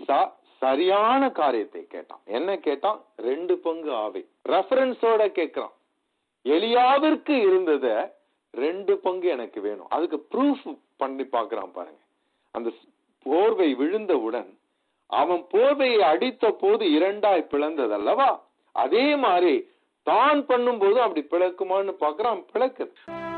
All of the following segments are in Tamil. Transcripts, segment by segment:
எலிசா சரியான காரியத்தை கேட்டான் என்ன கேட்டான் ரெண்டு பங்கு ஆவை ரெஃபரன்ஸோட கேட்கிறான் எலியாவிற்கு இருந்தத ரெண்டு பங்கு எனக்கு வேணும் அதுக்கு ப்ரூஃப் பண்ணி பார்க்கறான் பாருங்க அந்த போர்வை விழுந்தவுடன் அவன் போர்வையை அடித்த போது இரண்டாய் பிளந்தது அல்லவா அதே மாதிரி தான் பண்ணும்போது அப்படி பிளக்குமான்னு பார்க்கறான் பிளக்குது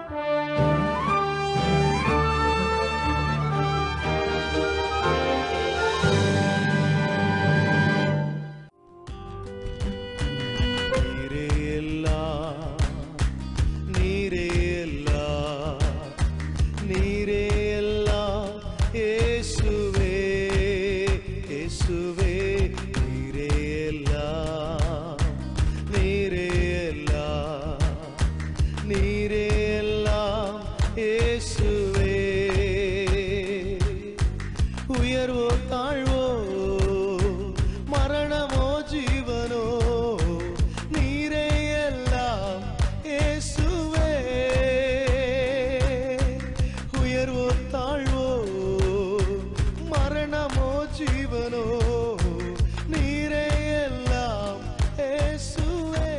நீரே எல்லாம் நீரே எல்லாம் நீரே எல்லாம் இயேசுவே இயேசுவே நீரே எல்லாம் நீரே எல்லாம் நீரே எல்லாம் இயேசுவே உயர்வோ தாழ்வோ மரணமோ ஜீவனோ நீரே எல்லாம் இயேசுவே உயர்வோ தாழ்வோ மரணமோ ஜீவனோ நீரே எல்லாம் இயேசுவே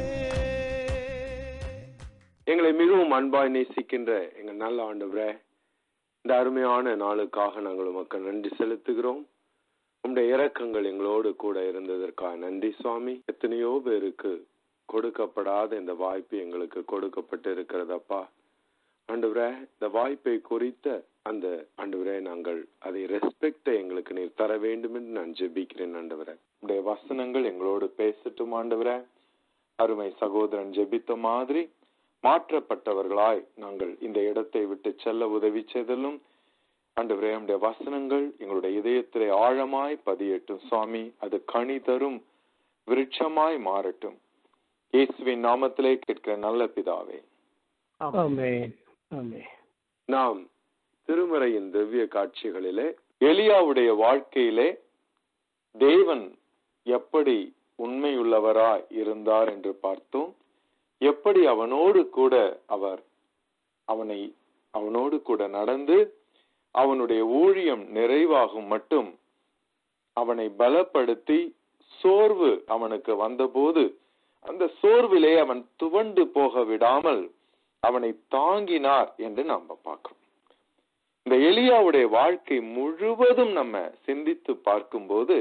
எங்களை மிகவும் அன்பாய் நேசிக்கின்ற எங்க நல்ல ஆண்டவரே இந்த அருமையான நாளுக்காக நாங்கள் உமக்கு நன்றி செலுத்துகிறோம் உம்முடைய இரக்கங்கள் எங்களோடு கூட இருந்ததற்காக நன்றி சுவாமி எத்தனையோ பேருக்கு கொடுக்கப்படாத இந்த வாய்ப்பு எங்களுக்கு கொடுக்கப்பட்டு இருக்கிறதப்பா ஆண்டவரே இந்த வாய்ப்பை குறித்த அந்த ஆண்டவரே நாங்கள் அதை ரெஸ்பெக்டை எங்களுக்கு நீர் தர வேண்டும் என்று நான் ஜெபிக்கிறேன் ஆண்டவரே உடைய வசனங்கள் எங்களோடு பேசட்டும் ஆண்டவரே அருமை சகோதரன் ஜெபித்த மாதிரி மாற்றப்பட்டவர்களாய் நாங்கள் இந்த இடத்தை விட்டு செல்ல உதவி செய்தலும் ஆண்டவரே நம்முடைய வசனங்கள் எங்களுடைய இதயத்திலே ஆழமாய் பதியட்டும் சுவாமி அது கனி தரும் விருட்சமாய் மாறட்டும் இயேசுவின் நாமத்திலே கேட்கிற நல்ல பிதாவே ஆமென் ஆமென் நாம் திருமறையின் திவ்ய காட்சிகளிலே எலியாவுடைய வாழ்க்கையிலே தேவன் எப்படி உண்மையுள்ளவராய் இருந்தார் என்று பார்த்தோம் எப்படி அவனோடு கூட அவர் அவனை அவனோடு கூட நடந்து அவனுடைய ஊழியம் நிறைவாகும் மட்டும் அவனை பலப்படுத்தி சோர்வு அவனுக்கு வந்தபோது அந்த சோர்விலே அவன் துவண்டு போக விடாமல் அவனை தாங்கினார் என்று நாம பார்க்கிறோம் இந்த எலியாவுடைய வாழ்க்கை முழுவதும் நம்ம சிந்தித்து பார்க்கும்போது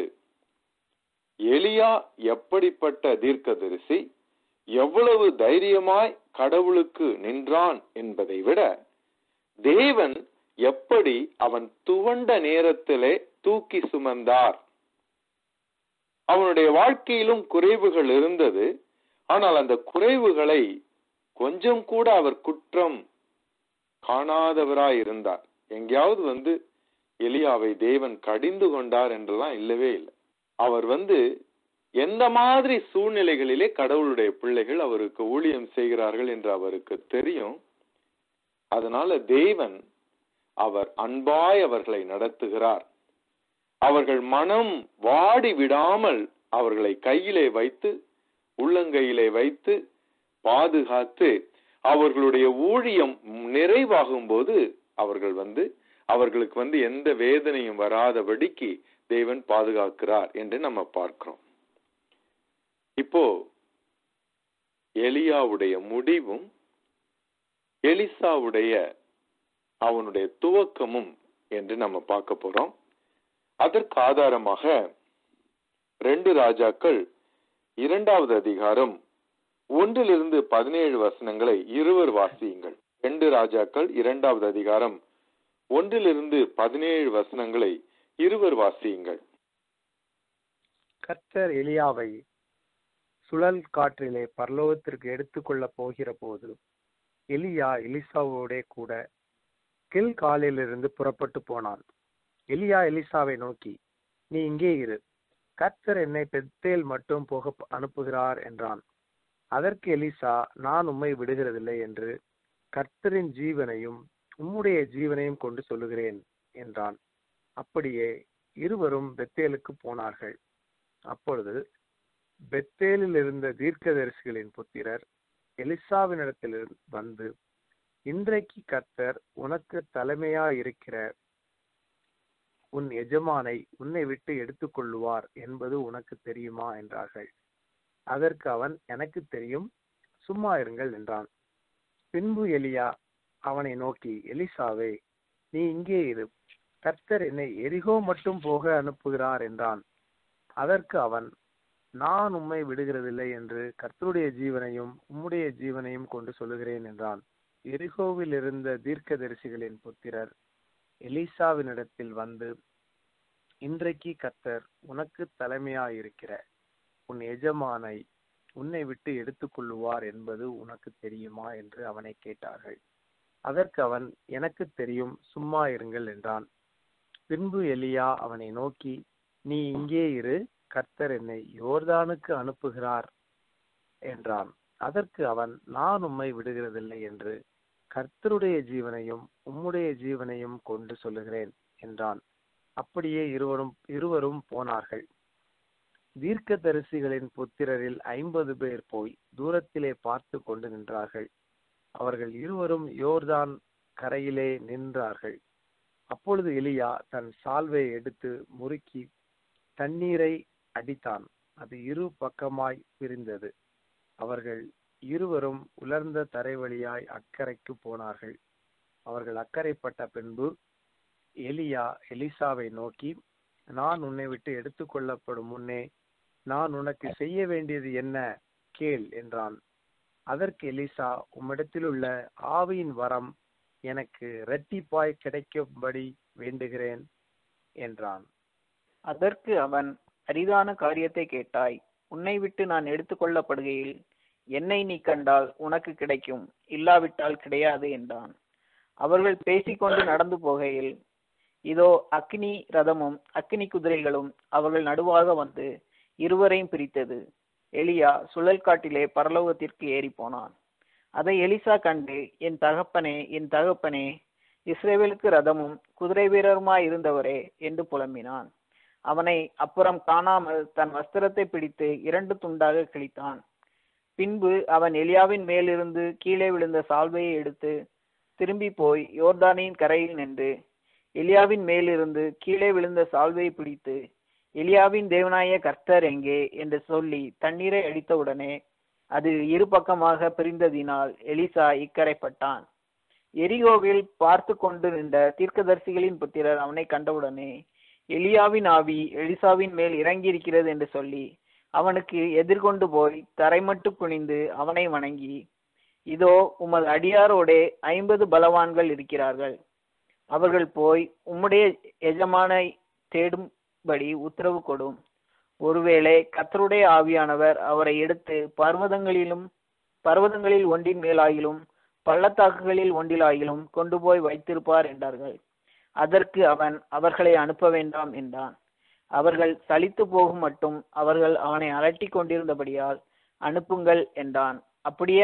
எலியா எப்படிப்பட்ட தீர்க்கதரிசி எவ்வளவு தைரியமாய் கடவுளுக்கு நின்றான் என்பதை விட தேவன் எப்படி அவன் துவண்ட நேரத்திலே தூக்கி சுமந்தார் அவனுடைய வாழ்க்கையிலும் குறைவுகள் இருந்தது ஆனால் அந்த குறைவுகளை கொஞ்சம் கூட அவர் குற்றம் காணாதவராய் இருந்தார் எங்கேயாவது வந்து எலியாவை தேவன் கடிந்து கொண்டார் என்றெல்லாம் இல்லவே இல்லை அவர் வந்து எந்த மாதிரி சூழ்நிலைகளிலே கடவுளுடைய பிள்ளைகள் அவருக்கு ஊழியம் செய்கிறார்கள் என்று அவருக்கு தெரியும் அதனால தேவன் அவர் அன்பாய் அவர்களை நடத்துகிறார் அவர்கள் மனம் வாடி விடாமல் அவர்களை கையிலே வைத்து உள்ளங்கையிலே வைத்து பாதுகாத்து அவர்களுடைய ஊழியம் நிறைவாகும் போது அவர்கள் வந்து அவர்களுக்கு வந்து எந்த வேதனையும் வராதபடிக்கு தேவன் பாதுகாக்கிறார் என்று நம்ம பார்க்கிறோம் இப்போ எலியாவுடைய முடிவும் எலிசாவுடைய அவனுடைய துவக்கமும் என்று நம்ம பார்க்க போறோம் அதற்கு ஆதாரமாக ரெண்டு ராஜாக்கள் இரண்டாவது அதிகாரம் ஒன்றிலிருந்து பதினேழு வசனங்களை இருவர் வாசியுங்கள் ரெண்டு ராஜாக்கள் இரண்டாவது அதிகாரம் ஒன்றிலிருந்து பதினேழு வசனங்களை இருவர் வாசியுங்கள் கர்த்தர் எலியாவை சுழல் காற்றிலே பரலோகத்திற்கு எடுத்துக்கொள்ளப் போகிற போது எலியா எலிசாவோடே கூட கில் காலிலிருந்து புறப்பட்டு போனான் எலியா எலிசாவை நோக்கி நீ இங்கே இரு கர்த்தர் என்னை பெத்தேல் மட்டும் போக அனுப்புகிறார் என்றான் அதற்கு எலிசா நான் உம்மை விடுகிறதில்லை என்று கர்த்தரின் ஜீவனையும் உம்முடைய ஜீவனையும் கொண்டு சொல்லுகிறேன் என்றான் அப்படியே இருவரும் பெத்தேலுக்கு போனார்கள் அப்பொழுது பெத்தேலில் இருந்த தீர்க்கதரிசிகளின் புத்திரர் எலிசாவினிடத்தில் வந்து இன்றைக்கு கர்த்தர் உனக்கு தலைமையா இருக்கிற உன் எஜமானை உன்னை விட்டு எடுத்துக்கொள்ளுவார் என்பது உனக்கு தெரியுமா என்றார்கள் அதற்கு அவன் எனக்கு தெரியும் சும்மா இருங்கள் என்றான் பின்பு எலியா அவனை நோக்கி எலிசாவே நீ இங்கே இரு கர்த்தர் என்னை எரிகோ மட்டும் போக அனுப்புகிறார் என்றான் அதற்கு அவன் நான் உம்மை விடுகிறதில்லை என்று கர்த்தருடைய ஜீவனையும் உம்முடைய ஜீவனையும் கொண்டு சொல்லுகிறேன் என்றான் எரிகோவில் இருந்த தீர்க்கதரிசிகளின் புத்திரர் எலிசாவினிடத்தில் வந்து இன்றைக்கு கர்த்தர் உனக்கு தலைமையாயிருக்கிற உன் எஜமானை உன்னை விட்டு எடுத்துக்கொள்ளுவார் என்பது உனக்கு தெரியுமா என்று அவனை கேட்டார்கள் அதற்கு அவன் எனக்கு தெரியும் சும்மா இருங்கள் என்றான் பின்பு எலியா அவனை நோக்கி நீ இங்கே இரு கர்த்தர் என்னை யோர்தானுக்கு அனுப்புகிறார் என்றான் அதற்கு அவன் நான் உம்மை விடுகிறதில்லை என்று கர்த்தருடைய ஜீவனையும் உம்முடைய ஜீவனையும் கொண்டு சொல்லுகிறேன் என்றான் அப்படியே இருவரும் இருவரும் போனார்கள் தீர்க்கதரிசிகளின் புத்திரரில் ஐம்பது பேர் போய் தூரத்திலே பார்த்து கொண்டு நின்றார்கள் அவர்கள் இருவரும் யோர்தான் கரையிலே நின்றார்கள் அப்பொழுது எலியா தன் சால்வை எடுத்து முறுக்கி தண்ணீரை அடித்தான் அது இரு பக்கமாய் பிரிந்தது அவர்கள் இருவரும் உலர்ந்த தரை வழியாய் அக்கறைக்கு போனார்கள் அவர்கள் அக்கறைப்பட்ட பின்பு எலியா எலிசாவை நோக்கி நான் உன்னை விட்டு எடுத்துக்கொள்ளப்படும் முன்னே நான் உனக்கு செய்ய வேண்டியது என்ன கேள் என்றான் அதற்கு எலிசா உம்மிடத்திலுள்ள ஆவியின் வரம் எனக்கு இரட்டிப்பாய் கிடைக்கும்படி வேண்டுகிறேன் என்றான் அதற்கு அவன் அரிதான காரியத்தை கேட்டாய் உன்னை விட்டு நான் எடுத்துக்கொள்ளப்படுகையில் என்னை நீ கண்டால் உனக்கு கிடைக்கும் இல்லாவிட்டால் கிடையாது என்றான் அவர்கள் பேசிக்கொண்டு நடந்து போகையில் இதோ அக்னி ரதமும் அக்னி குதிரைகளும் அவர்கள் நடுவாக வந்து இருவரையும் பிரித்தது எலியா சுழல் காட்டிலே பரலோகத்திற்கு ஏறி போனான் அதை எலிசா கண்டு என் தகப்பனே என் தகப்பனே இஸ்ரேவேலுக்கு ரதமும் குதிரை வீரருமாய் இருந்தவரே என்று புலம்பினான் அவனை அப்புறம் காணாமல் தன் வஸ்திரத்தை பிடித்து இரண்டு துண்டாக கிழித்தான் பின்பு அவன் எலியாவின் மேலிருந்து கீழே விழுந்த சால்வையை எடுத்து திரும்பி போய் யோர்தானின் கரையில் நின்று எலியாவின் மேலிருந்து கீழே விழுந்த சால்வையை பிடித்து எலியாவின் தேவனாய கர்த்தர் எங்கே என்று சொல்லி தண்ணீரை அடித்தவுடனே அது இரு பக்கமாக பிரிந்ததினால் எலிசா இக்கரைப்பட்டான் எரிகோவில் பார்த்து கொண்டு நின்ற தீர்க்கதரிசிகளின் புத்திரர் அவனை கண்டவுடனே எலியாவின் ஆவி எலிசாவின் மேல் இறங்கி இருக்கிறது என்று சொல்லி அவனுக்கு எதிர்கொண்டு போய் தரைமட்டு குனிந்து அவனை வணங்கி இதோ உமது அடியாரோடே ஐம்பது பலவான்கள் இருக்கிறார்கள் அவர்கள் போய் உம்முடைய எஜமானை தேடும்படி உத்தரவு கொடும் ஒருவேளை கத்தருடைய ஆவியானவர் அவரை எடுத்து பர்வதங்களிலும் பர்வதங்களில் ஒன்றின் மேலாயிலும் பள்ளத்தாக்குகளில் ஒன்றிலாயிலும் கொண்டு போய் வைத்திருப்பார் என்றார்கள் அதற்கு அவன் அவர்களை அனுப்ப வேண்டாம் என்றான் அவர்கள் சலித்து போகும் மட்டும் அவர்கள் அவனை அலட்டி கொண்டிருந்தபடியால் அனுப்புங்கள் என்றான் அப்படியே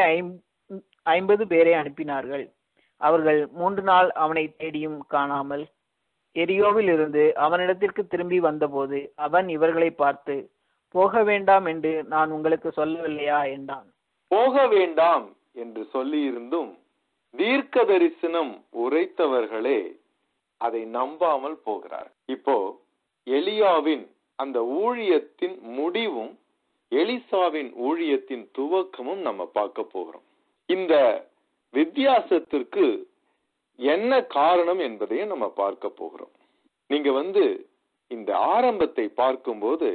ஐம்பது பேரை அனுப்பினார்கள் அவர்கள் மூன்று நாள் அவனை தேடியும் காணாமல் எரியோவில் இருந்து அவனிடத்திற்கு திரும்பி வந்தபோது அவன் இவர்களை பார்த்து போக வேண்டாம் என்று நான் உங்களுக்கு சொல்லவில்லையா என்றான் போக வேண்டாம் என்று சொல்லியிருந்தும் தீர்க்க தரிசனம் உரைத்தவர்களே அதை நம்பாமல் போகிறார் இப்போ எலியாவின் அந்த ஊழியத்தின் முடிவும் எலிசாவின் ஊழியத்தின் துவக்கமும் நம்ம பார்க்க போகிறோம் இந்த வித்தியாசத்திற்கு என்ன காரணம் என்பதையும் நம்ம பார்க்க போகிறோம் நீங்க வந்து இந்த ஆரம்பத்தை பார்க்கும்போது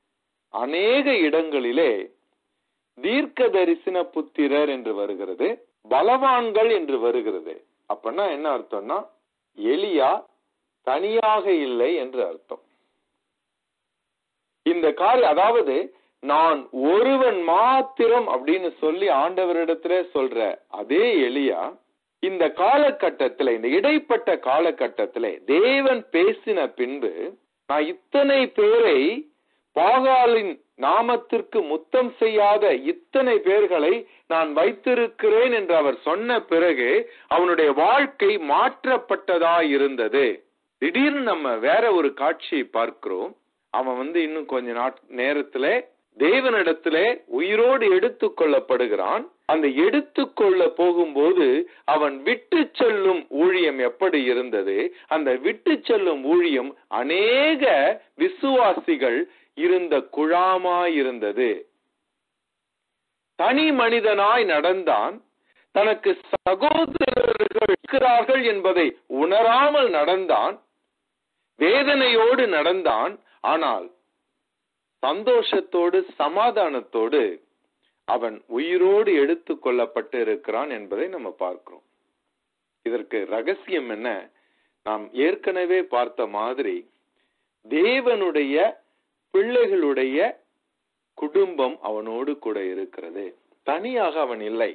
அநேக இடங்களிலே தீர்க்க தரிசன புத்திரர் என்று வருகிறது பலவான்கள் என்று வருகிறது அப்படின்னா என்ன அர்த்தம்னா எலியா தனியாக இல்லை என்று அர்த்தம் இந்த காரியம் அதாவது நான் ஒருவன் மாத்திரம் அப்படின்னு சொல்லி ஆண்டவரிடத்துல சொல்ற அதே எலியா இந்த காலகட்டத்துல இந்த இடைப்பட்ட காலகட்டத்துல தேவன் பேசின பின்பு நான் இத்தனை பேரை பாகாலின் நாமத்திற்கு முத்தம் செய்யாத இத்தனை பேர்களை நான் வைத்திருக்கிறேன் என்று அவர் சொன்ன பிறகு அவனுடைய வாழ்க்கை மாற்றப்பட்டதா இருந்தது திடீர்னு நம்ம வேற ஒரு காட்சியை பார்க்கிறோம் அவன் வந்து இன்னும் கொஞ்ச நாட் நேரத்துல தேவனிடத்திலே உயிரோடு எடுத்துக் கொள்ளப்படுகிறான் அந்த எடுத்துக்கொள்ள போகும்போது அவன் விட்டு செல்லும் ஊழியம் எப்படி இருந்தது அந்த விட்டு செல்லும் ஊழியம் அநேக விசுவாசிகள் இருந்த குழாமாய் இருந்தது தனி மனிதனாய் நடந்தான் தனக்கு சகோதரர்கள் இருக்கிறார்கள் என்பதை உணராமல் நடந்தான் வேதனையோடு நடந்தான் ஆனால் சந்தோஷத்தோடு சமாதானத்தோடு அவன் உயிரோடு எடுத்து கொள்ளப்பட்டு இருக்கிறான் என்பதை நம்ம பார்க்கிறோம் இதற்கு ரகசியம் என்ன நாம் ஏற்கனவே பார்த்த மாதிரி தேவனுடைய பிள்ளைகளுடைய குடும்பம் அவனோடு கூட இருக்கிறது தனியாக அவன் இல்லை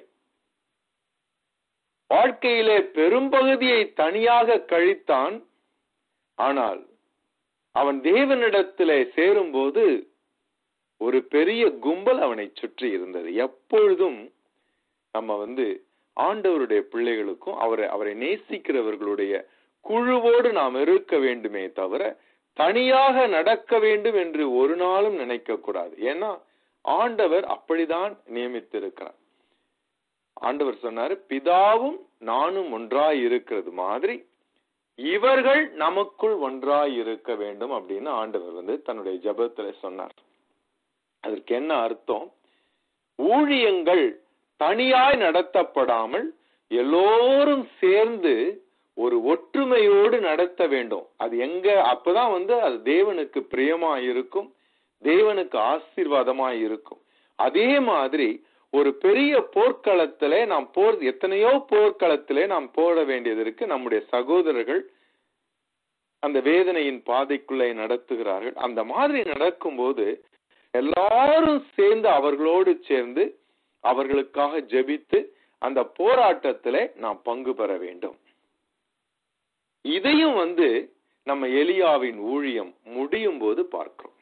வாழ்க்கையிலே பெரும்பகுதியை தனியாக கழித்தான் ஆனால் அவன் தேவனிடத்திலே சேரும்போது ஒரு பெரிய கும்பல் அவனை சுற்றி இருந்தது எப்பொழுதும் நம்ம வந்து ஆண்டவருடைய பிள்ளைகளுக்கும் அவரை அவரை நேசிக்கிறவர்களுடைய குழுவோடு நாம் இருக்க வேண்டுமே தவிர தனியாக நடக்க வேண்டும் என்று ஒரு நாளும் நினைக்க கூடாது ஏன்னா ஆண்டவர் அப்படிதான் நியமித்திருக்கிறார் ஆண்டவர் சொன்னாரு பிதாவும் நானும் ஒன்றாய் இருக்கிறது மாதிரி இவர்கள் நமக்குள் ஒன்றாய் இருக்க வேண்டும் அப்படின்னு ஆண்டவர் வந்து தன்னுடைய ஜெபத்துல சொன்னார் அதற்கு என்ன அர்த்தம் ஊழியங்கள் தனியாய் நடத்தப்படாமல் எல்லோரும் சேர்ந்து ஒரு ஒற்றுமையோடு நடத்த வேண்டும் அது எங்க அப்பதான் வந்து அது தேவனுக்கு பிரியமா இருக்கும் தேவனுக்கு ஆசீர்வாதமா இருக்கும் அதே மாதிரி ஒரு பெரிய போர்க்களத்திலே நாம் போர் எத்தனையோ போர்க்களத்திலே நாம் போட வேண்டியது இருக்கு நம்முடைய சகோதரர்கள் அந்த வேதனையின் பாதைக்குள்ளே நடத்துகிறார்கள் அந்த மாதிரி நடக்கும்போது எல்லாரும் சேர்ந்து அவர்களோடு சேர்ந்து அவர்களுக்காக ஜெபித்து அந்த போராட்டத்திலே நாம் பங்கு பெற வேண்டும் இதையும் வந்து நம்ம எலியாவின் ஊழியம் முடியும் போது பார்க்கிறோம்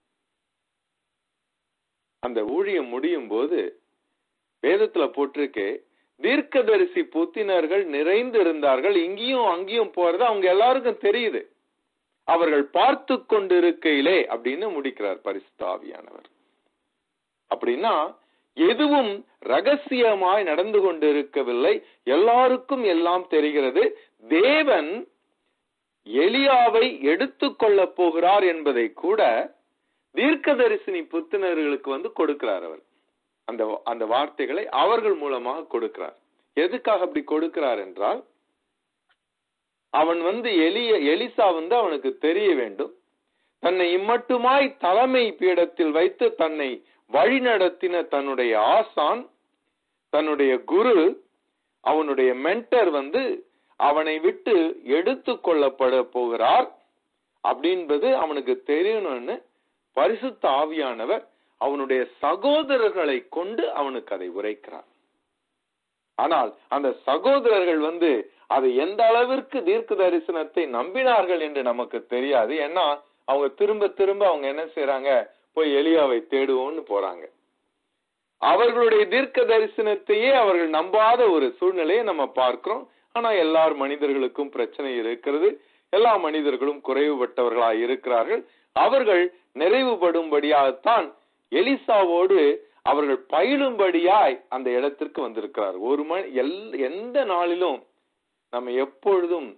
அந்த ஊழியம் முடியும் போது வேதத்துல போட்டிருக்கு தீர்க்கதரிசி புத்தினர்கள் நிறைந்து இருந்தார்கள் இங்கேயும் அங்கேயும் போறது அவங்க எல்லாருக்கும் தெரியுது அவர்கள் பார்த்து கொண்டிருக்கையிலே அப்படின்னு முடிக்கிறார் பரிசுத்தாவியானவர் அப்படின்னா எதுவும் ரகசியமாய் நடந்து கொண்டிருக்கவில்லை எல்லாருக்கும் எல்லாம் தெரிகிறது தேவன் எலியாவை எடுத்துக்கொள்ள போகிறார் என்பதை கூட தீர்க்கதரிசினி புத்தினர்களுக்கு வந்து கொடுக்கிறார் அவர் அந்த அந்த வார்த்தைகளை அவர்கள் மூலமாக கொடுக்கிறார் எதுக்காக அப்படி கொடுக்கிறார் என்றால் அவன் வந்து எலிய எலிசா வந்து அவனுக்கு தெரிய வேண்டும் தன்னை இம்மட்டுமாய் தலைமை பீடத்தில் வைத்து தன்னை வழிநடத்தின தன்னுடைய ஆசான் தன்னுடைய குரு அவனுடைய மென்டர் வந்து அவனை விட்டு எடுத்து கொள்ளப்பட போகிறார் அப்படின்பது அவனுக்கு தெரியணும்னு பரிசுத்த ஆவியானவர் அவனுடைய சகோதரர்களை கொண்டு அவனுக்கு அதை உரைக்கிறார் ஆனால் அந்த சகோதரர்கள் வந்து அதை எந்த அளவிற்கு தீர்க்க தரிசனத்தை நம்பினார்கள் என்று நமக்கு தெரியாது ஏன்னா அவங்க திரும்ப திரும்ப அவங்க என்ன செய்யறாங்க போய் எலியாவை தேடுவோம்னு போறாங்க அவர்களுடைய தீர்க்க தரிசனத்தையே அவர்கள் நம்பாத ஒரு சூழ்நிலையை நம்ம பார்க்கிறோம் ஆனா எல்லார் மனிதர்களுக்கும் பிரச்சனை இருக்கிறது எல்லா மனிதர்களும் குறைவுபட்டவர்களாய் இருக்கிறார்கள் அவர்கள் நிறைவுபடும்படியாகத்தான் எலிசாவோடு அவர்கள் பயிலும்படியாய் அந்த இடத்திற்கு வந்திருக்கிறார் ஒரு மணி எல் எந்த நாளிலும் நம்ம எப்பொழுதும்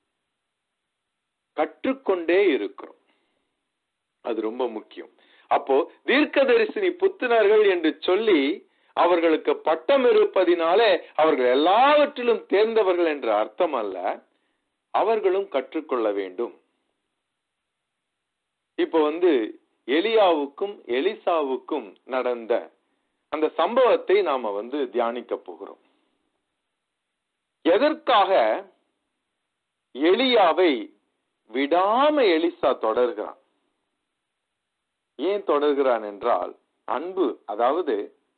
கற்றுக்கொண்டே இருக்கிறோம் அது ரொம்ப முக்கியம் அப்போ தீர்க்கதரிசினி புத்தினர்கள் என்று சொல்லி அவர்களுக்கு பட்டம் இருப்பதினாலே அவர்கள் எல்லாவற்றிலும் தேர்ந்தவர்கள் என்ற அர்த்தம் அல்ல அவர்களும் கற்றுக்கொள்ள வேண்டும் இப்ப வந்து எலியாவுக்கும் எலிசாவுக்கும் நடந்த அந்த சம்பவத்தை நாம வந்து தியானிக்க போகிறோம் எதற்காக எலியாவை விடாம எலிசா தொடர்கிறான் ஏன் தொடர்கிறான் என்றால் அன்பு அதாவது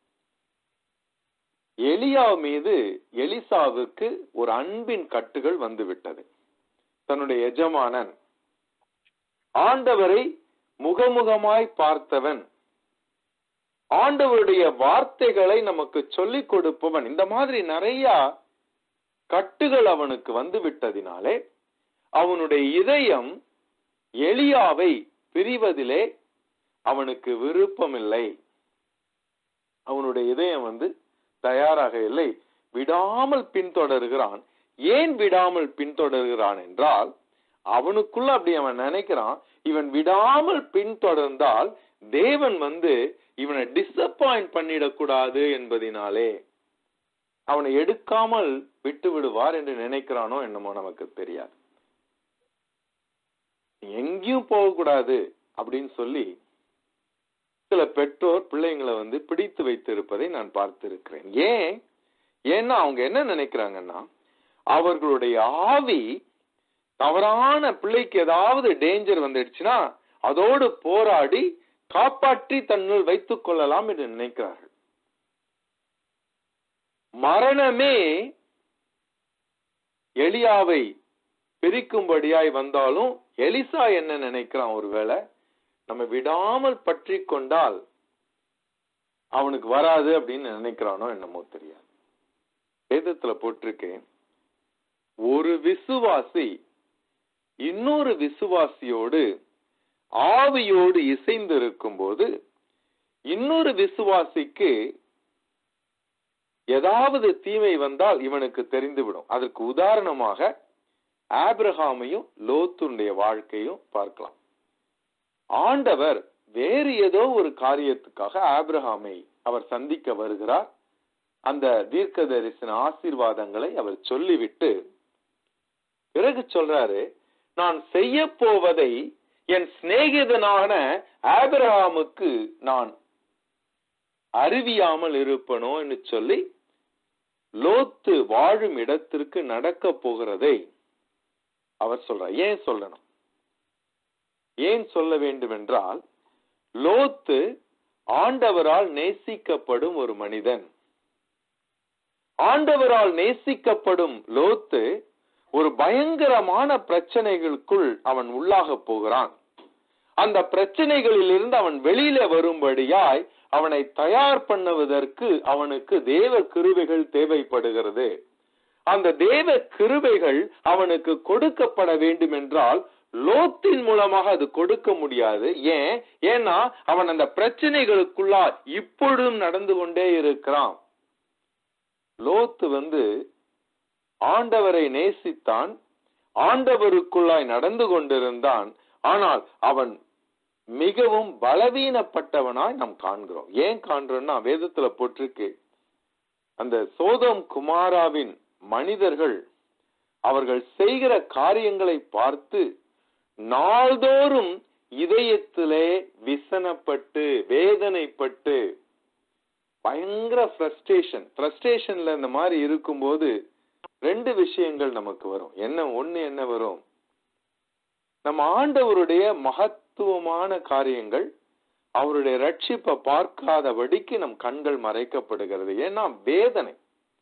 எலியா மீது எலிசாவுக்கு ஒரு அன்பின் கட்டுகள் வந்துவிட்டது தன்னுடைய எஜமானன் ஆண்டவரை முகமுகமாய் பார்த்தவன் ஆண்டவருடைய வார்த்தைகளை நமக்கு சொல்லிக் கொடுப்பவன் இந்த மாதிரி நிறைய கட்டுகள் அவனுக்கு வந்து விட்டதினாலே அவனுடைய இதயம் எலியாவை பிரிவதிலே அவனுக்கு விருப்பமில்லை அவனுடைய இதயம் வந்து தயாராக இல்லை விடாமல் பின்தொடர்கிறான் ஏன் விடாமல் பின்தொடர்கிறான் என்றால் அவனுக்குள்ள அப்படி அவன் நினைக்கிறான் இவன் விடாமல் பின்தொடர்ந்தால் தேவன் வந்து இவனை டிசப்பாயிண்ட் பண்ணிடக்கூடாது என்பதினாலே அவனை எடுக்காமல் விட்டு விடுவார் என்று நினைக்கிறானோ என்னமோ நமக்கு தெரியாது எங்கேயும் போகக்கூடாது அப்படின்னு சொல்லி சில பெற்றோர் பிள்ளைங்களை வந்து பிடித்து வைத்திருப்பதை நான் பார்த்திருக்கிறேன் ஏன் ஏன்னா அவங்க என்ன நினைக்கிறாங்கன்னா அவர்களுடைய ஆவி தவறான பிள்ளைக்கு ஏதாவது டேஞ்சர் வந்துடுச்சுன்னா அதோடு போராடி காப்பாற்றி தன்னுள் வைத்துக் கொள்ளலாம் என்று நினைக்கிறார்கள் மரணமே எலியாவை பிரிக்கும்படியாய் வந்தாலும் எலிசா என்ன நினைக்கிறான் ஒருவேளை நம்ம விடாமல் பற்றி கொண்டால் அவனுக்கு வராது அப்படின்னு நினைக்கிறானோ என்னமோ தெரியாது வேதத்துல போட்டிருக்கேன் ஒரு விசுவாசி இன்னொரு விசுவாசியோடு ஆவியோடு இசைந்து இருக்கும்போது இன்னொரு விசுவாசிக்கு ஏதாவது தீமை வந்தால் இவனுக்கு தெரிந்துவிடும் அதற்கு உதாரணமாக ஆபிரகாமையும் லோத்துடைய வாழ்க்கையும் பார்க்கலாம் ஆண்டவர் வேறு ஏதோ ஒரு காரியத்துக்காக ஆபிரகாமை அவர் சந்திக்க வருகிறார் அந்த தீர்க்க தரிசன ஆசீர்வாதங்களை அவர் சொல்லிவிட்டு பிறகு சொல்றாரு நான் செய்ய போவதை என் சிநேகிதனான ஆபிரகாமுக்கு நான் அறிவியாமல் இருப்பனோ என்று சொல்லி லோத்து வாழும் இடத்திற்கு நடக்க போகிறதை அவர் சொல்றார் ஏன் சொல்லணும் ஏன் சொல்ல வேண்டும் என்றால் லோத்து ஆண்டவரால் நேசிக்கப்படும் ஒரு மனிதன் ஆண்டவரால் நேசிக்கப்படும் லோத்து ஒரு பயங்கரமான பிரச்சனைகளுக்குள் அவன் உள்ளாக போகிறான் அந்த பிரச்சனைகளில் இருந்து அவன் வெளியில வரும்படியாய் அவனை தயார் பண்ணுவதற்கு அவனுக்கு தேவ கிருவைகள் தேவைப்படுகிறது அந்த தேவ கிருபைகள் அவனுக்கு கொடுக்கப்பட வேண்டும் என்றால் லோத்தின் மூலமாக அது கொடுக்க முடியாது ஏன் ஏன்னா அவன் அந்த பிரச்சனைகளுக்குள்ளா இப்பொழுதும் நடந்து கொண்டே இருக்கிறான் லோத்து வந்து ஆண்டவரை நேசித்தான் ஆண்டவருக்குள்ளாய் நடந்து கொண்டிருந்தான் ஆனால் அவன் மிகவும் பலவீனப்பட்டவனாய் நாம் காண்கிறோம் ஏன் காண்றோம்னா வேதத்துல போட்டிருக்கு அந்த சோதம் குமாராவின் மனிதர்கள் அவர்கள் செய்கிற காரியங்களை பார்த்து நாள்தோறும் இதயத்திலே விசனப்பட்டு வேதனைப்பட்டு பயங்கர ஃப்ரஸ்ட்ரேஷன் ஃப்ரஸ்ட்ரேஷன்ல இந்த மாதிரி இருக்கும்போது ரெண்டு விஷயங்கள் நமக்கு வரும் என்ன ஒண்ணு என்ன வரும் நம்ம ஆண்டவருடைய மகத்துவமான காரியங்கள் அவருடைய ரட்சிப்பை பார்க்காதபடிக்கு நம் கண்கள் மறைக்கப்படுகிறது ஏன்னா வேதனை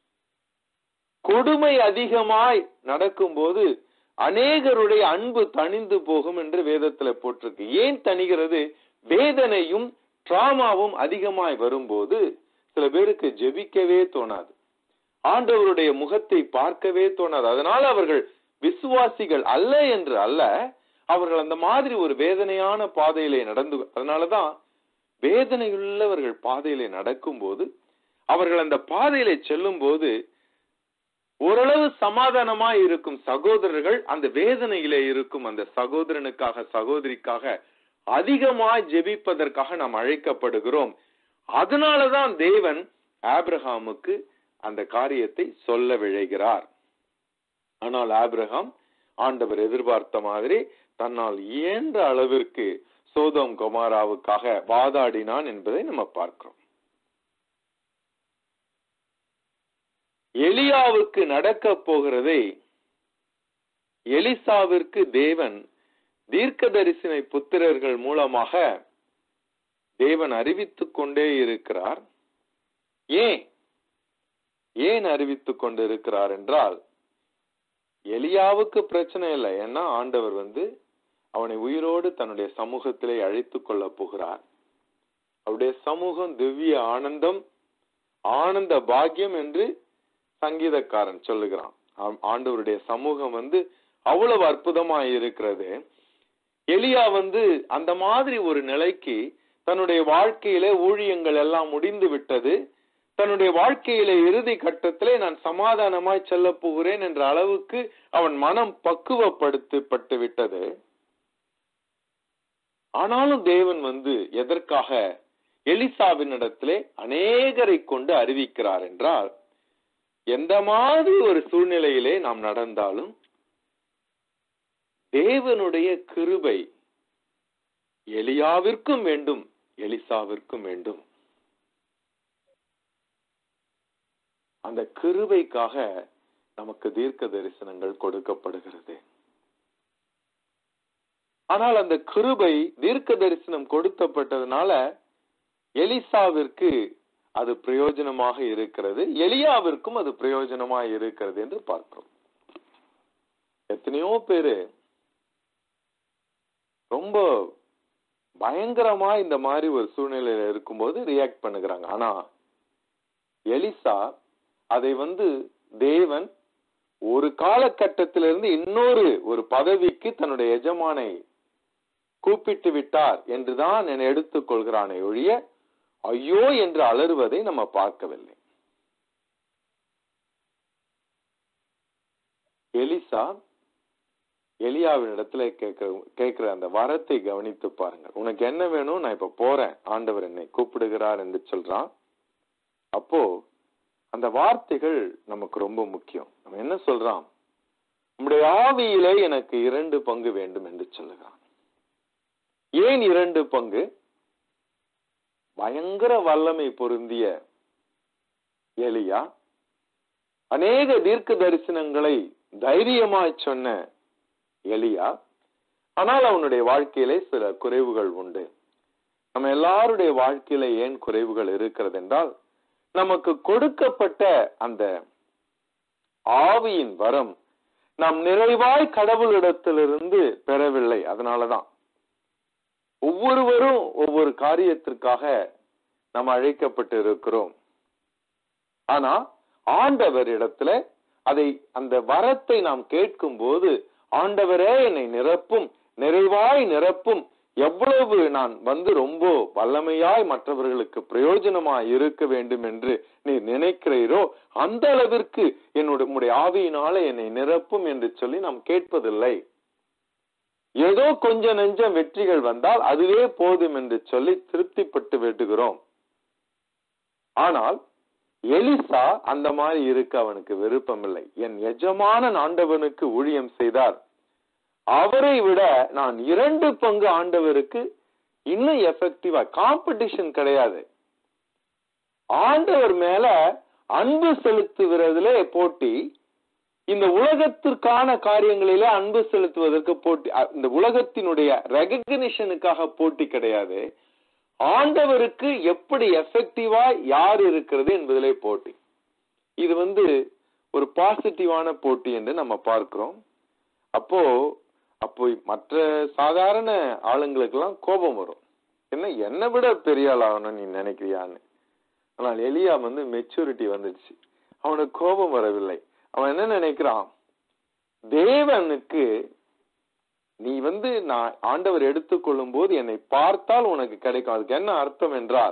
கொடுமை அதிகமாய் நடக்கும்போது அநேகருடைய அன்பு தணிந்து போகும் என்று வேதத்துல போட்டிருக்கு ஏன் தணிகிறது வேதனையும் டிராமாவும் அதிகமாய் வரும்போது சில பேருக்கு ஜெபிக்கவே தோணாது ஆண்டவருடைய முகத்தை பார்க்கவே தோணாது அதனால அவர்கள் விசுவாசிகள் அல்ல என்று அல்ல அவர்கள் அந்த மாதிரி ஒரு வேதனையான பாதையிலே நடந்து அதனாலதான் வேதனையுள்ளவர்கள் பாதையிலே நடக்கும்போது அவர்கள் அந்த பாதையிலே செல்லும் போது ஓரளவு சமாதானமா இருக்கும் சகோதரர்கள் அந்த வேதனையிலே இருக்கும் அந்த சகோதரனுக்காக சகோதரிக்காக அதிகமாய் ஜெபிப்பதற்காக நாம் அழைக்கப்படுகிறோம் அதனாலதான் தேவன் ஆபிரகாமுக்கு அந்த காரியத்தை சொல்ல விழைகிறார் ஆனால் ஆபிரகாம் ஆண்டவர் எதிர்பார்த்த மாதிரி தன்னால் இயன்ற அளவிற்கு சோதோம் குமாராவுக்காக வாதாடினான் என்பதை நம்ம பார்க்கிறோம் எலியாவுக்கு நடக்க போகிறதை எலிசாவிற்கு தேவன் தீர்க்க தரிசனை புத்திரர்கள் மூலமாக தேவன் அறிவித்துக் கொண்டே இருக்கிறார் ஏன் ஏன் அறிவித்துக் கொண்டு இருக்கிறார் என்றால் எலியாவுக்கு பிரச்சனை இல்லை ஏன்னா ஆண்டவர் வந்து அவனை உயிரோடு தன்னுடைய சமூகத்திலே அழைத்துக் கொள்ள போகிறார் அவருடைய சமூகம் திவ்ய ஆனந்தம் ஆனந்த பாக்கியம் என்று சங்கீதக்காரன் சொல்லுகிறான் ஆம், ஆண்டவருடைய சமூகம் வந்து அவ்வளவு அற்புதமாய் இருக்கிறது எலியா வந்து அந்த மாதிரி ஒரு நிலைக்கு தன்னுடைய வாழ்க்கையில ஊழியங்கள் எல்லாம் முடிந்து விட்டது தன்னுடைய வாழ்க்கையில இறுதி கட்டத்திலே நான் சமாதானமாய் செல்ல போகிறேன் என்ற அளவுக்கு அவன் மனம் பக்குவப்படுத்தப்பட்டு விட்டது ஆனாலும் தேவன் வந்து எதற்காக எலிசாவின் இடத்திலே அநேகரை கொண்டு அறிவிக்கிறார் என்றால் எந்த மாதிரி ஒரு சூழ்நிலையிலே நாம் நடந்தாலும் தேவனுடைய கிருபை எலியாவிற்கும் வேண்டும் எலிசாவிற்கும் வேண்டும் அந்த கிருபைக்காக நமக்கு தீர்க்க தரிசனங்கள் கொடுக்கப்படுகிறது ஆனால் அந்த கிருபை தீர்க்க தரிசனம் கொடுக்கப்பட்டதுனால எலிசாவிற்கு அது பிரயோஜனமாக இருக்கிறது எலியாவிற்கும் அது பிரயோஜனமாக இருக்கிறது என்று பார்க்கிறோம் எத்தனையோ பேரு ரொம்ப பயங்கரமா இந்த மாதிரி ஒரு சூழ்நிலையில இருக்கும்போது ரியாக்ட் பண்ணுகிறாங்க ஆனா எலிசா அதை வந்து தேவன் ஒரு காலகட்டத்திலிருந்து இன்னொரு ஒரு பதவிக்கு தன்னுடைய எஜமானை கூப்பிட்டு விட்டார் என்றுதான் என்னை எடுத்துக் கொள்கிறானே ஒழிய ஐயோ என்று அலறுவதை நம்ம பார்க்கவில்லை எலிசா எலியாவின் இடத்துல கேட்கிற கேட்கிற அந்த வரத்தை கவனித்து பாருங்க உனக்கு என்ன வேணும் நான் இப்ப போறேன் ஆண்டவர் என்னை கூப்பிடுகிறார் என்று சொல்றான் அப்போ அந்த வார்த்தைகள் நமக்கு ரொம்ப முக்கியம் நம்ம என்ன சொல்றான் உம்முடைய ஆவியிலே எனக்கு இரண்டு பங்கு வேண்டும் என்று சொல்லுகிறான் ஏன் இரண்டு பங்கு பயங்கர வல்லமை பொருந்திய எலியா அநேக தீர்க்க தரிசனங்களை தைரியமாய் சொன்ன எலியா ஆனால் அவனுடைய வாழ்க்கையிலே சில குறைவுகள் உண்டு நம்ம எல்லாருடைய வாழ்க்கையில ஏன் குறைவுகள் இருக்கிறது என்றால் நமக்கு கொடுக்கப்பட்ட அந்த ஆவியின் வரம் நாம் நிறைவாய் கடவுளிடத்திலிருந்து பெறவில்லை அதனாலதான் ஒவ்வொருவரும் ஒவ்வொரு காரியத்திற்காக நாம் அழைக்கப்பட்டு இருக்கிறோம் ஆனா ஆண்டவர் இடத்துல அதை அந்த வரத்தை நாம் கேட்கும் போது ஆண்டவரே என்னை நிரப்பும் நிறைவாய் நிரப்பும் எவ்வளவு நான் வந்து ரொம்ப வல்லமையாய் மற்றவர்களுக்கு பிரயோஜனமாய் இருக்க வேண்டும் என்று நீ நினைக்கிறீரோ அந்த அளவிற்கு என்னுடைய உம்முடைய ஆவியினால என்னை நிரப்பும் என்று சொல்லி நாம் கேட்பதில்லை ஏதோ கொஞ்ச நெஞ்சம் வெற்றிகள் வந்தால் அதுவே போதும் என்று சொல்லி திருப்திப்பட்டு விடுகிறோம் ஆனால் எலிசா அந்த மாதிரி இருக்க அவனுக்கு விருப்பமில்லை என் எஜமான ஆண்டவனுக்கு ஊழியம் செய்தார் அவரை விட நான் இரண்டு பங்கு ஆண்டவருக்கு இன்னும் எஃபெக்டிவா காம்படிஷன் கிடையாது ஆண்டவர் மேல அன்பு செலுத்துகிறதுல போட்டி இந்த உலகத்திற்கான காரியங்களிலே அன்பு செலுத்துவதற்கு போட்டி அ- இந்த உலகத்தினுடைய ரெகக்னிஷனுக்காக போட்டி கிடையாது ஆண்டவருக்கு எப்படி எஃபெக்டிவா யார் இருக்கிறது என்பதிலே போட்டி இது வந்து ஒரு பாசிட்டிவான போட்டி என்று நம்ம பார்க்கிறோம் அப்போ அப்போ மற்ற சாதாரண ஆளுங்களுக்கெல்லாம் கோபம் வரும் என்ன என்னை விட பெரிய ஆள் ஆகணும்னு நீ நினைக்கிறியான்னு ஆனால் எலியா வந்து மெச்சூரிட்டி வந்துடுச்சு அவனுக்கு கோபம் வரவில்லை அவன் என்ன நினைக்கிறான் தேவனுக்கு நீ வந்து நான் ஆண்டவர் எடுத்துக்கொள்ளும் போது என்னை பார்த்தால் உனக்கு கிடைக்கும் அதுக்கு என்ன அர்த்தம் என்றால்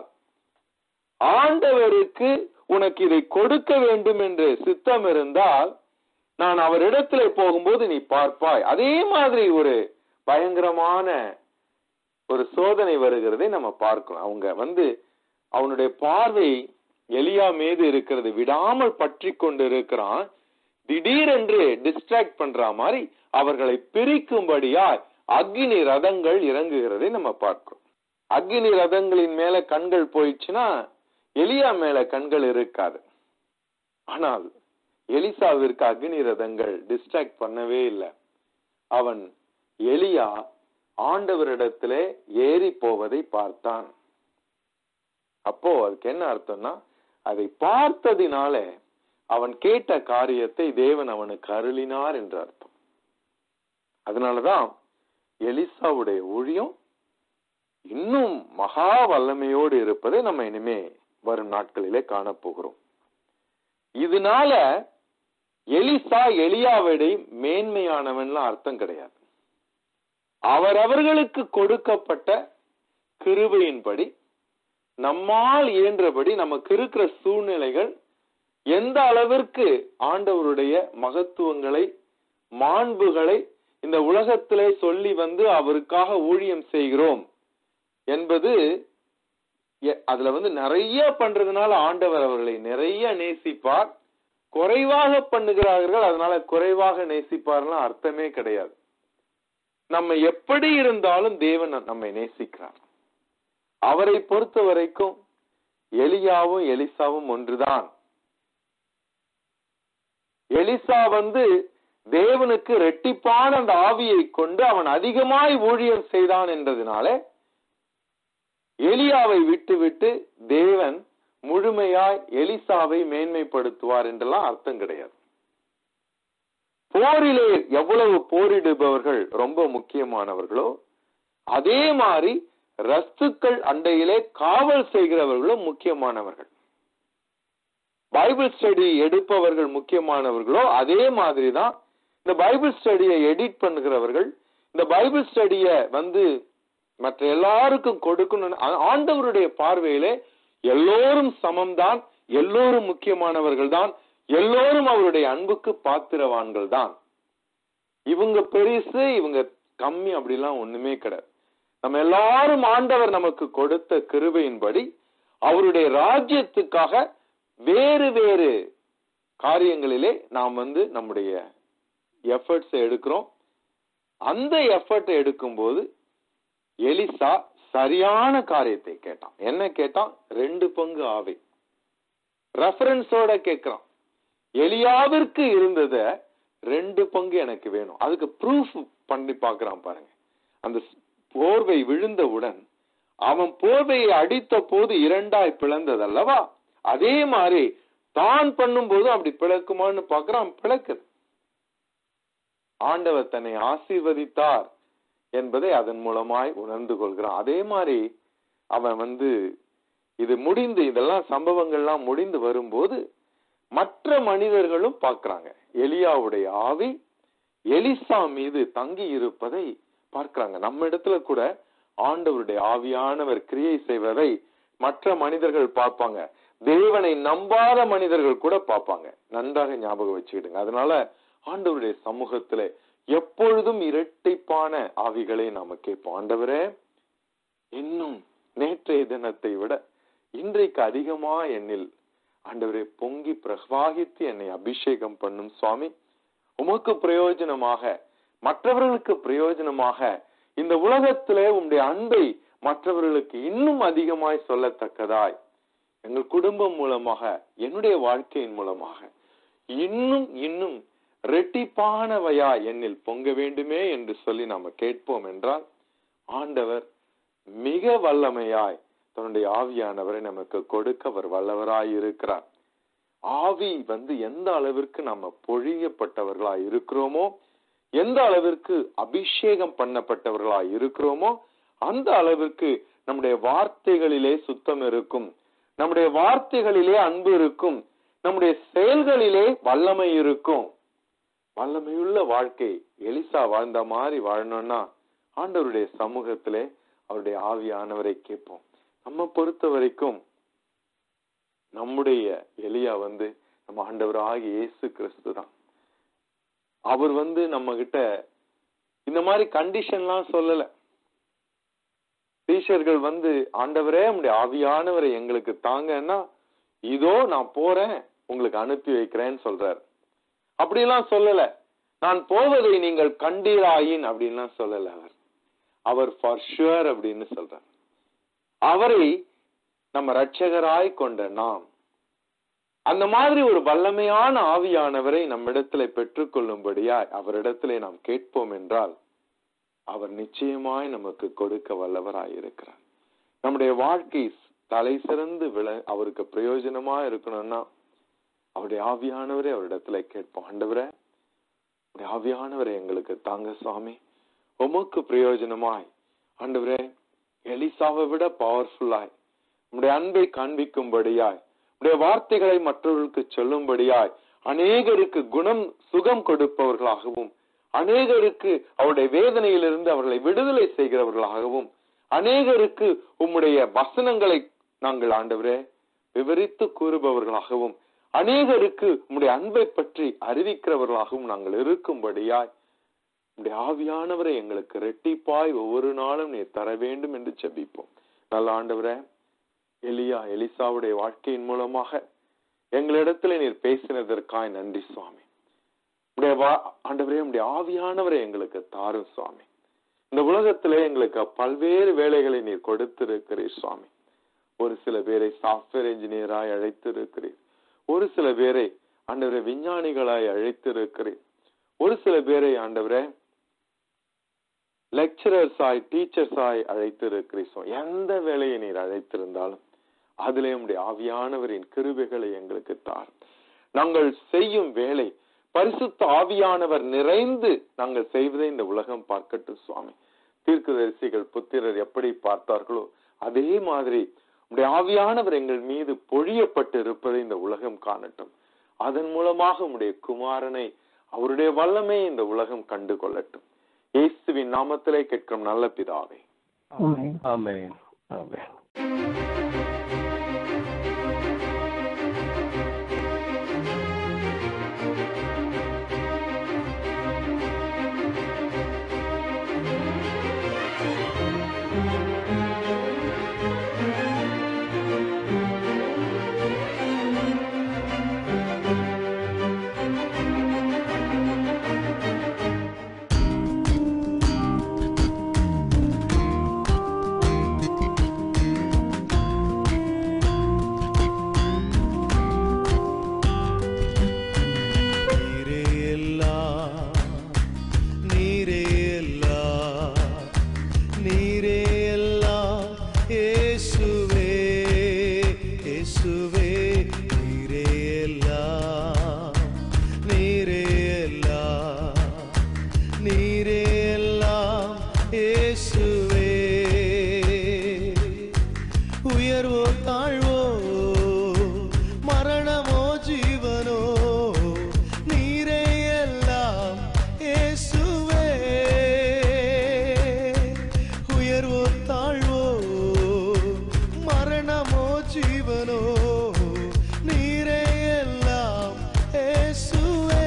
ஆண்டவருக்கு உனக்கு இதை கொடுக்க வேண்டும் என்று சித்தம் இருந்தால் நான் அவரிடத்துல போகும்போது நீ பார்ப்பாய் அதே மாதிரி ஒரு பயங்கரமான ஒரு சோதனை வருகிறதை நம்ம பார்க்கிறோம் அவங்க வந்து அவனுடைய பார்வை எலியா மீது இருக்கிறது விடாமல் பற்றி கொண்டு இருக்கிறான் திடீரென்று டிஸ்ட்ராக்ட் பண்ற மாதிரி அவர்களை பிரிக்கும்படியாய் அக்னி ரதங்கள் இறங்குகிறதை நம்ம பார்க்கிறோம் அக்னி ரதங்களின் மேல கண்கள் போயிடுச்சுன்னா எலியா மேல கண்கள் இருக்காது ஆனால் எலிசாவிற்கு அக்னி ரதங்கள் டிஸ்ட்ராக்ட் பண்ணவே இல்லை அவன் எலியா ஆண்டவரிடத்திலே ஏறி போவதை பார்த்தான் அப்போ அதுக்கு என்ன அர்த்தம்னா அதை பார்த்ததினால அவன் கேட்ட காரியத்தை தேவன் அவனுக்கு அருளினார் என்று அர்த்தம் அதனாலதான் எலிசாவுடைய ஊழியம் இன்னும் மகா வல்லமையோடு இருப்பதை நம்ம இனிமே வரும் நாட்களிலே காணப்போகிறோம் இதனால எலிசா எலியாவிடை மேன்மையானவன்லாம் அர்த்தம் கிடையாது அவரவர்களுக்கு கொடுக்கப்பட்ட கிருபையின்படி நம்மால் இயன்றபடி நமக்கு இருக்கிற சூழ்நிலைகள் எந்த அளவிற்கு ஆண்டவருடைய மகத்துவங்களை மாண்புகளை இந்த உலகத்திலே சொல்லி வந்து அவருக்காக ஊழியம் செய்கிறோம் என்பது எ- அதுல வந்து நிறைய பண்றதுனால ஆண்டவர் அவர்களை நிறைய நேசிப்பார் குறைவாக பண்ணுகிறார்கள் அதனால குறைவாக நேசிப்பார்லாம் அர்த்தமே கிடையாது நம்ம எப்படி இருந்தாலும் தேவன் நம்மை நேசிக்கிறார் அவரை பொறுத்த வரைக்கும் எலியாவும் எலிசாவும் ஒன்றுதான் எலிசா வந்து தேவனுக்கு ரெட்டிப்பான அந்த ஆவியை கொண்டு அவன் அதிகமாய் ஊழியம் செய்தான் என்றதுனால எலியாவை விட்டுவிட்டு தேவன் முழுமையாய் எலிசாவை மேன்மைப்படுத்துவார் என்றெல்லாம் அர்த்தம் கிடையாது போரிலே எவ்வளவு போரிடுபவர்கள் ரொம்ப முக்கியமானவர்களோ அதே மாதிரி ரஸ்துக்கள் அண்டையிலே காவல் செய்கிறவர்களும் முக்கியமானவர்கள் பைபிள் ஸ்டடி எடுப்பவர்கள் முக்கியமானவர்களோ அதே மாதிரி தான் இந்த பைபிள் ஸ்டடியை எடிட் பண்ணுகிறவர்கள் இந்த பைபிள் ஸ்டடிய வந்து மற்ற எல்லாருக்கும் கொடுக்கணும் ஆ- ஆண்டவருடைய பார்வையிலே எல்லோரும் சமம்தான் எல்லோரும் முக்கியமானவர்கள் தான் எல்லோரும் அவருடைய அன்புக்கு பாத்திரவான்கள் தான் இவங்க பெருசு இவங்க கம்மி அப்படிலாம் ஒண்ணுமே கிடையாது நம்ம எல்லாரும் ஆண்டவர் நமக்கு கொடுத்த கிருபையின்படி அவருடைய ராஜ்யத்துக்காக வேறு வேறு காரியங்களிலே நாம் வந்து நம்முடைய எஃபர்ட்ஸ் எடுக்கிறோம் அந்த எஃபர்ட் எடுக்கும்போது எலிசா சரியான காரியத்தை கேட்டான் என்ன கேட்டான் ரெண்டு பங்கு ஆவை ரெஃபரன்ஸோட கேட்கிறான் எலியாவிற்கு இருந்தத ரெண்டு பங்கு எனக்கு வேணும் அதுக்கு ப்ரூஃப் பண்ணி பார்க்கறான் பாருங்க அந்த ஸ்- போர்வை விழுந்தவுடன் அவன் போர்வையை அடித்த போது இரண்டாய் பிளந்தது அல்லவா அதே மாதிரி தான் பண்ணும்போது அப்படி பிளக்குமான்னு பார்க்கறான் பிளக்குது ஆண்டவர் தன்னை ஆசீர்வதித்தார் என்பதை அதன் மூலமாய் உணர்ந்து கொள்கிறான் அதே மாதிரி அவன் வந்து இது முடிந்து இதெல்லாம் சம்பவங்கள்லாம் முடிந்து வரும்போது மற்ற மனிதர்களும் பார்க்கறாங்க எலியாவுடைய ஆவி எலிசா மீது தங்கி இருப்பதை பார்க்கறாங்க நம்ம இடத்துல கூட ஆண்டவருடைய ஆவியானவர் கிரியை செய்வதை மற்ற மனிதர்கள் பார்ப்பாங்க தேவனை நம்பாத மனிதர்கள் கூட பார்ப்பாங்க நன்றாக ஞாபகம் வச்சுக்கிடுங்க அதனால ஆண்டவருடைய சமூகத்துல எப்பொழுதும் இரட்டிப்பான ஆவிகளை நாம கேட்போம் ஆண்டவரே இன்னும் நேற்றைய தினத்தை விட இன்றைக்கு அதிகமா என்னில் ஆண்டவரே பொங்கி பிரவாகித்து என்னை அபிஷேகம் பண்ணும் சுவாமி உமக்கு பிரயோஜனமாக மற்றவர்களுக்கு பிரயோஜனமாக இந்த உலகத்திலே உம்முடைய அன்பை மற்றவர்களுக்கு இன்னும் அதிகமாய் சொல்லத்தக்கதாய் எங்கள் குடும்பம் மூலமாக என்னுடைய வாழ்க்கையின் மூலமாக இன்னும் இன்னும் ரெட்டிப்பானவையா என்னில் பொங்க வேண்டுமே என்று சொல்லி நாம கேட்போம் என்றால் ஆண்டவர் மிக வல்லமையாய் தன்னுடைய ஆவியானவரை நமக்கு கொடுக்க அவர் வல்லவராய் இருக்கிறார் ஆவி வந்து எந்த அளவிற்கு நம்ம பொழியப்பட்டவர்களாய் இருக்கிறோமோ எந்த அளவிற்கு அபிஷேகம் பண்ணப்பட்டவர்களாய் இருக்கிறோமோ அந்த அளவிற்கு நம்முடைய வார்த்தைகளிலே சுத்தம் இருக்கும் நம்முடைய வார்த்தைகளிலே அன்பு இருக்கும் நம்முடைய செயல்களிலே வல்லமை இருக்கும் வல்லமையுள்ள வாழ்க்கை எலிசா வாழ்ந்த மாதிரி வாழணும்னா ஆண்டவருடைய சமூகத்திலே அவருடைய ஆவியானவரை கேட்போம் நம்ம பொறுத்த வரைக்கும் நம்முடைய எலியா வந்து நம்ம ஆண்டவர் ஆகிய இயேசு கிறிஸ்து தான் அவர் வந்து நம்ம கிட்ட இந்த மாதிரி கண்டிஷன்லாம் சொல்லல டீச்சர்கள் வந்து ஆண்டவரே உடைய ஆவியானவரை எங்களுக்கு தாங்கன்னா இதோ நான் போறேன் உங்களுக்கு அனுப்பி வைக்கிறேன்னு சொல்றாரு அப்படியெல்லாம் சொல்லல நான் போவதை நீங்கள் கண்டீராயின் அப்படின்லாம் சொல்லல அவர் அவர் ஃபார் ஷுவர் அப்படின்னு சொல்றார் அவரை நம்ம ரட்சகராய் கொண்ட நாம் அந்த மாதிரி ஒரு வல்லமையான ஆவியானவரை நம்மிடத்துல பெற்றுக்கொள்ளும்படியா அவரிடத்திலே நாம் கேட்போம் என்றால் அவர் நிச்சயமாய் நமக்கு கொடுக்க வல்லவராய் இருக்கிறார் நம்முடைய வாழ்க்கை தலை சிறந்து விள அவருக்கு பிரயோஜனமா இருக்கணும்னா அவருடைய ஆவியானவரே அவரிடத்துல கேட்போம் ஆண்டவரே உடைய ஆவியானவரை எங்களுக்கு தாங்க சுவாமி உமக்கு பிரயோஜனமாய் ஆண்டவரே எலிசாவை விட பவர்ஃபுல்லாய் உடைய அன்பை காண்பிக்கும்படியாய் உடைய வார்த்தைகளை மற்றவர்களுக்கு சொல்லும்படியாய் அநேகருக்கு குணம் சுகம் கொடுப்பவர்களாகவும் அநேகருக்கு அவருடைய வேதனையிலிருந்து அவர்களை விடுதலை செய்கிறவர்களாகவும் அநேகருக்கு உம்முடைய வசனங்களை நாங்கள் ஆண்டவரே விவரித்து கூறுபவர்களாகவும் அநேகருக்கு உம்முடைய அன்பை பற்றி அறிவிக்கிறவர்களாகவும் நாங்கள் இருக்கும்படியாய் உம்முடைய ஆவியானவரை எங்களுக்கு ரெட்டிப்பாய் ஒவ்வொரு நாளும் நீர் தர வேண்டும் என்று ஜெபிப்போம் நல்ல ஆண்டவரே எலியா எலிசாவுடைய வாழ்க்கையின் மூலமாக எங்களிடத்துல நீர் பேசினதற்காய் நன்றி சுவாமி உடைய வா- ஆண்டவரே உடைய ஆவியானவரை எங்களுக்கு தாரும் சுவாமி இந்த உலகத்திலே எங்களுக்கு பல்வேறு வேலைகளை நீர் கொடுத்திருக்கிறீர் சுவாமி ஒரு சில பேரை சாஃப்ட்வேர் இன்ஜினியராய் அழைத்திருக்கிறீர் ஒரு சில பேரை ஆண்டவரை விஞ்ஞானிகளாய் அழைத்திருக்கிறீர் ஒரு சில பேரை ஆண்டவரே லெக்சரர்ஸ் ஆய் டீச்சர்ஸ் ஆய் அழைத்திருக்கிறீர் சுவாமி. எந்த வேலையை நீர் அழைத்திருந்தாலும் அதிலே உம்முடைய ஆவியானவரின் கிருபைகளை எங்களுக்கு தார் நாங்கள் செய்யும் வேலை பரிசுத்த ஆவியானவர் நிறைந்து நாங்கள் செய்வதை இந்த உலகம் பார்க்கட்டும் சுவாமி தீர்க்கதரிசிகள் புத்திரர் எப்படி பார்த்தார்களோ அதே மாதிரி உடைய ஆவியானவர் எங்கள் மீது பொழியப்பட்டு இருப்பதை இந்த உலகம் காணட்டும் அதன் மூலமாக உம்முடைய குமாரனை அவருடைய வல்லமை இந்த உலகம் கண்டு கொள்ளட்டும் இயேசுவின் நாமத்திலே கேட்கும் நல்ல பிதாவே ஆமென். ஆமென் ஆமென் நீரே எல்லாம் நீரே எல்லாம் நீரே எல்லாம் இயேசுவே இயேசுவே நீரே எல்லாம் நீரே எல்லாம் நீரே எல்லாம் இயேசுவே உயர்வோ தாழ்வோ மரணமோ ஜீவனோ நீரே எல்லாம் இயேசுவே உயர்வோ தாழ்வோ மரணமோ ஜீவனோ நீரே எல்லாம் இயேசுவே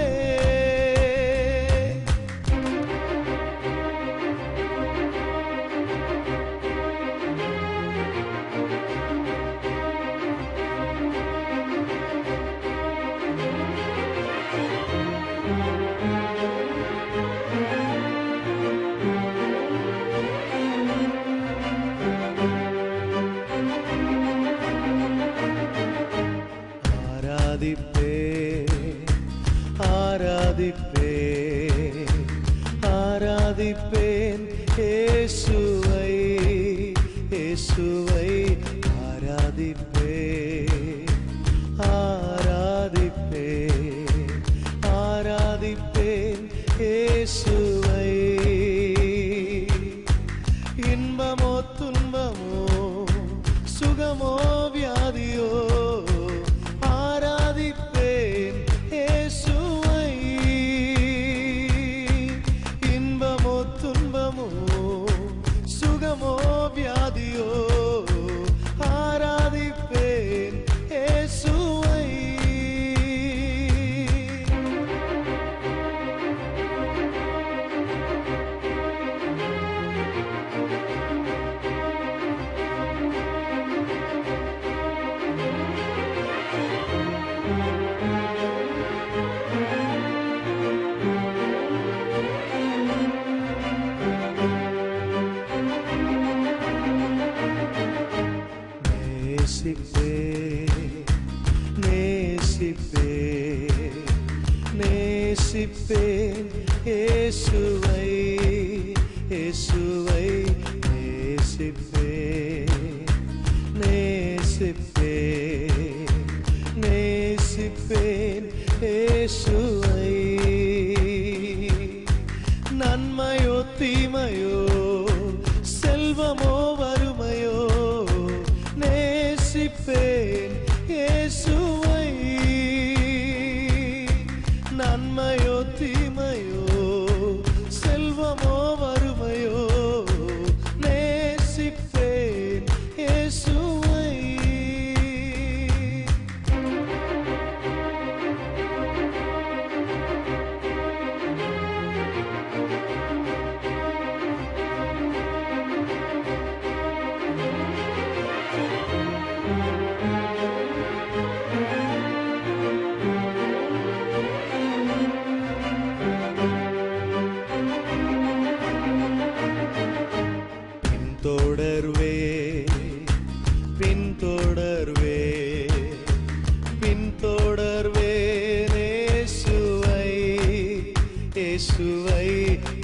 ஆராதிப்பே ஆராதிப்பே ஆராதிப்பேன் இயேசுவை இயேசுவை ஆராதிப்பே ஆராதிப்பே ஆராதிப்பேன் இயேசுவை இன்பமோ துன்பமோ சுகமோ வியாதியோ ஆராதிப்பேன் இயேசுவை இன்பமோ துன்பமோ சுகமோ வியாதியோ ஆராதிப்பேன் இயேசுவை நேசிப்பே நேசிப்பே நேசிப்பேன் இயேசுவை இயேசுவை நேசிப்பே நேசிப்பே நேசிப்பேன் இயேசுவை நன்மையோ தீமையோ செல்வமோ வறுமையோ நேசிப்பேன் இயேசுவை நன்மையோ தீமையோ செல்வமோ வறுமையோ நேசிப்பேன் இயேசுவை இயேசுவை